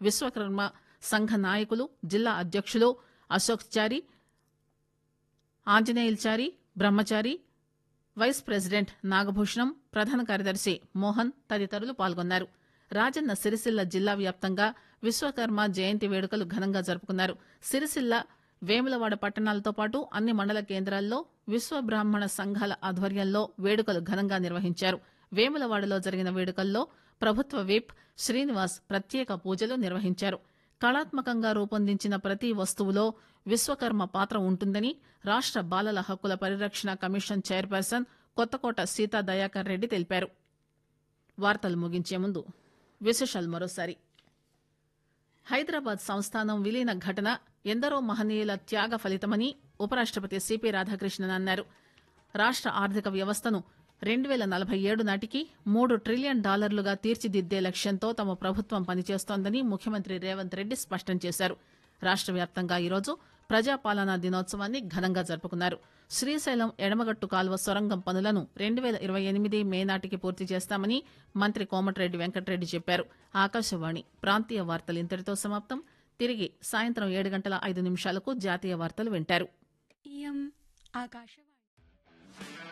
విశ్వకర్మ సంఘ నాయకులు జిల్లా అధ్యక్షులు అశోక్ చారి ఆంజనేయుల్చారి బ్రహ్మచారి వైస్ ప్రెసిడెంట్ నాగభూషణం ప్రధాన కార్యదర్శి మోహన్ తదితరులు పాల్గొన్నారు రాజన్న సిరిసిల్ల జిల్లా వ్యాప్తంగా విశ్వకర్మ జయంతి వేడుకలు ఘనంగా జరుపుకున్నారు సిరిసిల్ల వేములవాడ పట్టణాలతో పాటు అన్ని మండల కేంద్రాల్లో విశ్వ బ్రాహ్మణ సంఘాల ఆధ్వర్యంలో వేడుకలు ఘనంగా నిర్వహించారు వేములవాడలో జరిగిన వేడుకల్లో ప్రభుత్వ విప్ శ్రీనివాస్ ప్రత్యేక పూజలు నిర్వహించారు కళాత్మకంగా రూపొందించిన ప్రతి వస్తువులో విశ్వకర్మ పాత్ర ఉంటుందని రాష్ట బాలల హక్కుల పరిరక్షణ కమిషన్ చైర్పర్సన్ కొత్తకోట సీతా దయాకర్ రెడ్డి తెలిపారు వార్తలు ముగించే ముందు విశేషాలు మరోసారి హైదరాబాద్ సంస్థానం విలీన ఘటన ఎందరో మహనీయుల త్యాగ ఫలితమని ఉపరాష్టపతి సిపి రాధాకృష్ణన్ అన్నారు రాష్ట ఆర్థిక వ్యవస్థను రెండు వేల నలభై ఏడు నాటికి మూడు ట్రిలియన్ డాలర్లుగా తీర్చిదిద్దే లక్ష్యంతో తమ ప్రభుత్వం పనిచేస్తోందని ముఖ్యమంత్రి రేవంత్ రెడ్డి స్పష్టం చేశారు రాష్ట వ్యాప్తంగా ఈరోజు ప్రజాపాలనా దినోత్సవాన్ని ఘనంగా జరుపుకున్నారు శ్రీశైలం ఎడమగట్టు కాలువ సొరంగం పనులను రెండు వేల ఇరవై ఎనిమిది మే నాటికి పూర్తి చేస్తామని మంత్రి కోమటిరెడ్డి వెంకటరెడ్డి చెప్పారు ఆకాశవాణి ప్రాంతీయ వార్తలు ఇంతటితో సమాప్తం తిరిగి సాయంత్రం ఏడు గంటల ఐదు నిమిషాలకు జాతీయ వార్తలు వింటారు इयम् आकाशवाणी